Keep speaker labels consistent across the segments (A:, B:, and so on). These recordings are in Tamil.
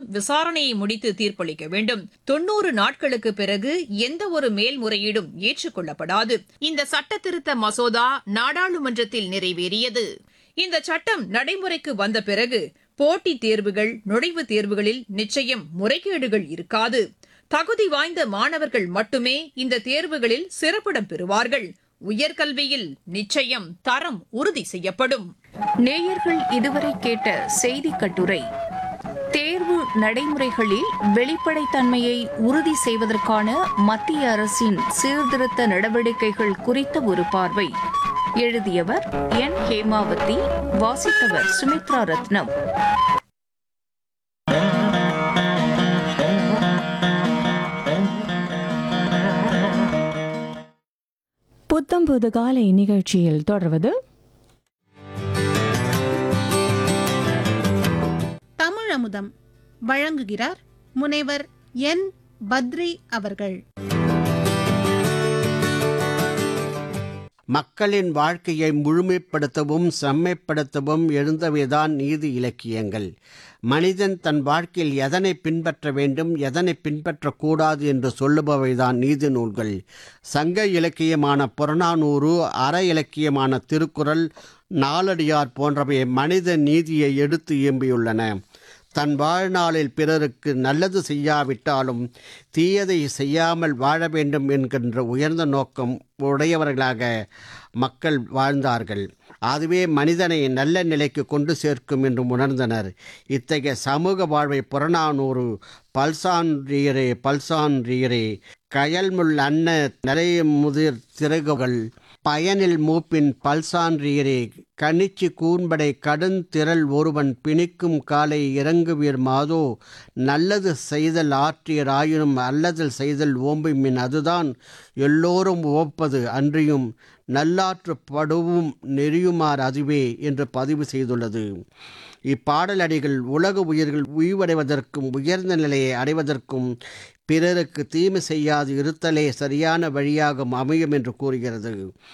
A: விசாரணையை முடித்து தீர்ப்பளிக்க வேண்டும் தொன்னூறு நாட்களுக்கு பிறகு எந்த ஒரு மேல்முறையீடும் ஏற்றுக்கொள்ளப்படாது இந்த சட்ட திருத்த மசோதா நாடாளுமன்றத்தில் நிறைவேறியது இந்த சட்டம் நடைமுறைக்கு வந்த பிறகு போட்டித் தேர்வுகள் நுழைவுத் தேர்வுகளில் நிச்சயம் முறைகேடுகள் இருக்காது தகுதி வாய்ந்த மாணவர்கள் மட்டுமே இந்த தேர்வுகளில் சிறப்பிடம் பெறுவார்கள் உயர்கல்வியில் நிச்சயம் தரம் உறுதி செய்யப்படும்
B: நேயர்கள் இதுவரை கேட்ட செய்தி கட்டுரை தேர்வு நடைமுறைகளில் வெளிப்படைத்தன்மையை உறுதி செய்வதற்கான மத்திய அரசின் சீர்திருத்த நடவடிக்கைகள் குறித்த ஒரு பார்வை எழுதியவர் என் ஹேமாவதி வாசித்தவர் சுமித்ரா ரத்னம்
C: புத்தம் புது காலை நிகழ்ச்சியில் தொடர்வது
D: தமிழ் அமுதம் வழங்குகிறார் முனைவர் என் பத்ரி அவர்கள்
E: மக்களின் வாழ்க்கையை முழுமைப்படுத்தவும் செம்மைப்படுத்தவும் எழுந்தவைதான் நீதி இலக்கியங்கள் மனிதன் தன் வாழ்க்கையில் எதனை பின்பற்ற வேண்டும் எதனை பின்பற்றக்கூடாது என்று சொல்லுபவைதான் நீதி நூல்கள் சங்க இலக்கியமான புறநானூறு அற இலக்கியமான திருக்குறள் நாலடியார் போன்றவை மனித நீதியை எடுத்து இயம்பியுள்ளன தன் வாழ்நாளில் பிறருக்கு நல்லது செய்யாவிட்டாலும் தீயதை செய்யாமல் வாழ வேண்டும் என்கின்ற உயர்ந்த நோக்கம் உடையவர்களாக மக்கள் வாழ்ந்தார்கள் அதுவே மனிதனை நல்ல நிலைக்கு கொண்டு சேர்க்கும் என்று உணர்ந்தனர் இத்தகைய சமூக வாழ்வை புறநானூறு பல்சான்றீரே பல்சான்றீரே கயல்முள் அன்ன நிறைய முதிர் திறகுகள் பயனில் மூப்பின் பல்சான்றீரே கணிச்சு கூன்படை கடுந்திரள் ஒருவன் பிணிக்கும் காலை இறங்குவீர் மாதோ நல்லது செய்தல் ஆற்றியர் ஆயினும் அல்லதல் செய்தல் ஓம்புமின் அதுதான் எல்லோரும் ஓப்பது அன்றியும் நல்லாற்றுப்படுவும் நெறியுமாறு அதுவே என்று பதிவு செய்துள்ளது இப்பாடலடிகள் உலக உயிர்கள் உய்வடைவதற்கும் உயர்ந்த நிலையை அடைவதற்கும் பிறருக்கு தீமை செய்யாது இருத்தலே சரியான வழியாகும் அமையும் என்று கூறுகிறது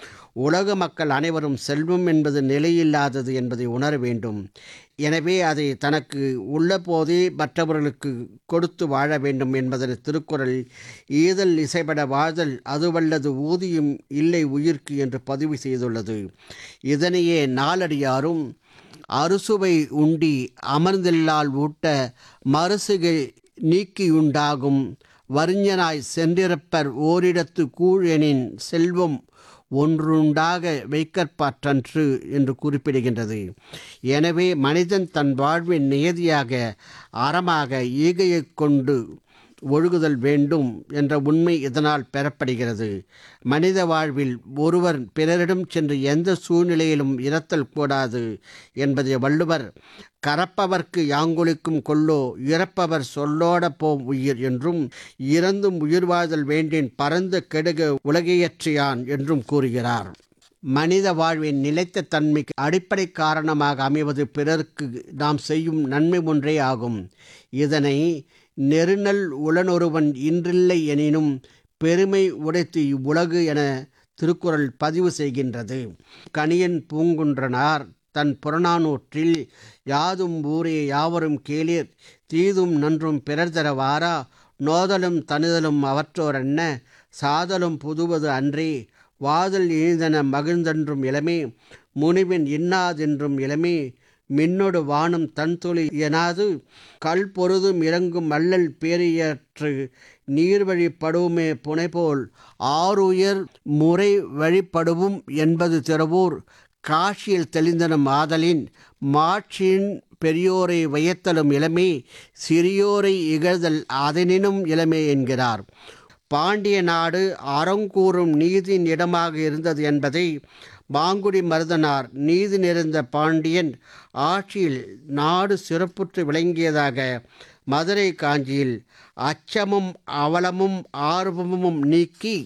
E: உலக மக்கள் அனைவரும் செல்வம் என்பது நிலையில்லாதது என்பதை உணர வேண்டும் எனவே அதை தனக்கு உள்ள போதே மற்றவர்களுக்கு கொடுத்து வாழ வேண்டும் என்பதனை திருக்குறள் ஈதல் இசைப்பட வாழ்தல் அதுவல்லது ஊதியும் இல்லை உயிர்க்கு என்று பதிவு செய்துள்ளது இதனையே நாலடியாரும் அறுசுவை உண்டி அமர்ந்தில்லால் ஊட்ட மறுசுகை நீக்கியுண்டாகும் வறிஞனாய் சென்றிருப்பர் ஓரிடத்து கூழெனின் செல்வம் ஒன்றுண்டாக வைக்கற்பாற்றன்று என்று குறிப்பிடுகின்றது எனவே மனிதன் தன் வாழ்வின் நியதியாக அறமாக ஈகையைக் கொண்டு ஒழுகுதல் வேண்டும் என்ற உண்மை இதனால் பெறப்படுகிறது மனித வாழ்வில் ஒருவர் பிறரிடம் சென்று எந்த சூழ்நிலையிலும் இறத்தல் கூடாது என்பதை வள்ளுவர் கரப்பவர்க்கு யாங்கொலிக்கும் கொல்லோ இறப்பவர் சொல்லோட போம் உயிர் என்றும் இறந்தும் உயிர் வாழ்தல் வேண்டின் பரந்த கெடுக உலகையற்றியான் என்றும் கூறுகிறார் மனித வாழ்வின் நிலைத்த தன்மைக்கு அடிப்படை காரணமாக அமைவது பிறருக்கு நாம் செய்யும் நன்மை ஒன்றே ஆகும் இதனை நெருநல் உளனொருவன் இன்றில்லை எனினும் பெருமை உடைத்து இவ்வுலகு என திருக்குறள் பதிவு செய்கின்றது கணியன் பூங்குன்றனார் தன் புறநானூற்றில் யாதும் ஊரே யாவரும் கேளீர் தீதும் நன்றும் பிறர் தர வாரா நோதலும் தனுதலும் அவற்றோரென்ன சாதலும் புதுவது அன்றே வாதல் இழிந்தன மகிழ்ந்தென்றும் இளமே முனிவின் இன்னாதென்றும் இளமே மின்னொடு வானம் தன் தொழில் எனாது கல் பொருதும் இறங்கும் மல்லல் பேரியற்று நீர் வழிப்படுவுமே புனைபோல் ஆறுயர் முறை வழிபடுவும் என்பது திறவோர் காட்சியில் தெளிந்தனம் ஆதலின் மாட்சியின் பெரியோரை வயத்தலும் இளமே சிறியோரை இகழ்தல் அதனினும் இளமே என்கிறார் பாண்டிய நாடு அறங்கூறும் நீதியின் இடமாக இருந்தது என்பதை மாங்குடி மருதனார் நீதி நிறைந்த பாண்டியன் ஆட்சியில் நாடு சிறப்புற்று விளங்கியதாக மதுரை காஞ்சியில் அச்சமும் அவலமும் ஆர்வமும் நீக்கி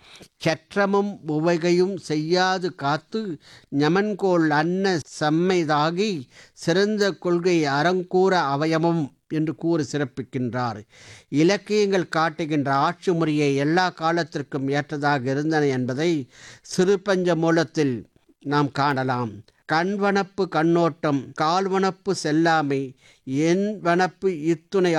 E: சற்றமும் உவகையும் செய்யாது காத்து ஞமன்கோள் அன்ன செம்மைதாகி சிறந்த கொள்கை அறங்கூற அவயமும் என்று கூறி சிறப்பிக்கின்றார் இலக்கியங்கள் காட்டுகின்ற ஆட்சி முறையை எல்லா காலத்திற்கும் ஏற்றதாக இருந்தன என்பதை சிறுபஞ்ச மூலத்தில் நாம் காணலாம் கண்வனப்பு கண்ணோட்டம் கால்வனப்பு செல்லாமை என் வனப்பு இத்துணை